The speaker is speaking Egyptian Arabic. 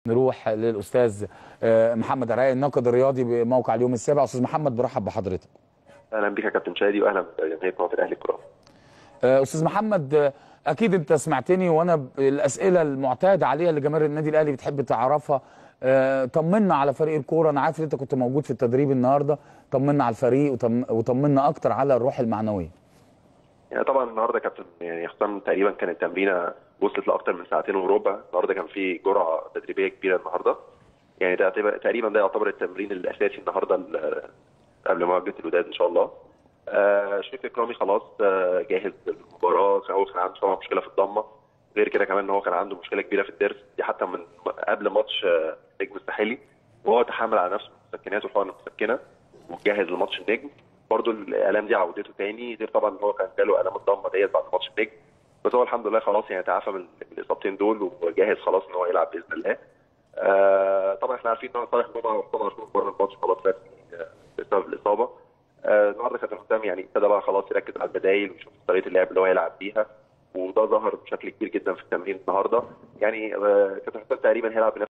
نروح للاستاذ آه، محمد عراقي الناقد الرياضي بموقع اليوم السابع استاذ محمد برحب بحضرتك اهلا بك يا كابتن شادي واهلا بجماهير قناه الاهلي الكرام آه، استاذ محمد آه، اكيد انت سمعتني وانا ب- الاسئله المعتاده عليها اللي جماهير النادي الاهلي بتحب تعرفها آه، طمنا على فريق الكوره انا عارف ان انت كنت موجود في التدريب النهارده طمنا على الفريق وطم- وطمنا اكتر على الروح المعنويه يعني طبعا النهارده كابتن يعني حسام تقريبا كانت التمرينه وصلت لاكثر من ساعتين وربع النهارده كان في جرعه تدريبيه كبيره النهارده يعني ده يعتبر- تقريبا ده يعتبر التمرين الاساسي النهارده ال- قبل مواجهه الوداد ان شاء الله آه شريف اكرامي خلاص آه جاهز للمباراه هو كان عنده طبعا مشكله في الضمه غير كده كمان ان هو كان عنده مشكله كبيره في الضرس دي حتى من قبل ماتش آه، نجم الساحلي وهو تحمل على نفسه المسكنات والحقن المسكنه وجاهز لماتش النجم برضه الالام دي عودته تاني غير طبعا ان هو كان جاله الام الضمه ديت بعد ماتش النجم بس هو الحمد لله خلاص يعني تعافى من من الاصابتين دول وجاهز خلاص ان هو يلعب باذن الله آه طبعا احنا عارفين ان هو صالح جمعه طبعا شهور بره الماتش خلاص رسمي آه، بسبب الاصابه آه النهارده كابتن حسام يعني ابتدى بقى خلاص يركز على البدايل ويشوف طريقه اللعب اللي هو يلعب بيها وده ظهر بشكل كبير جدا في التمرين النهارده يعني آه كابتن حسام تقريبا هيلعب بنفس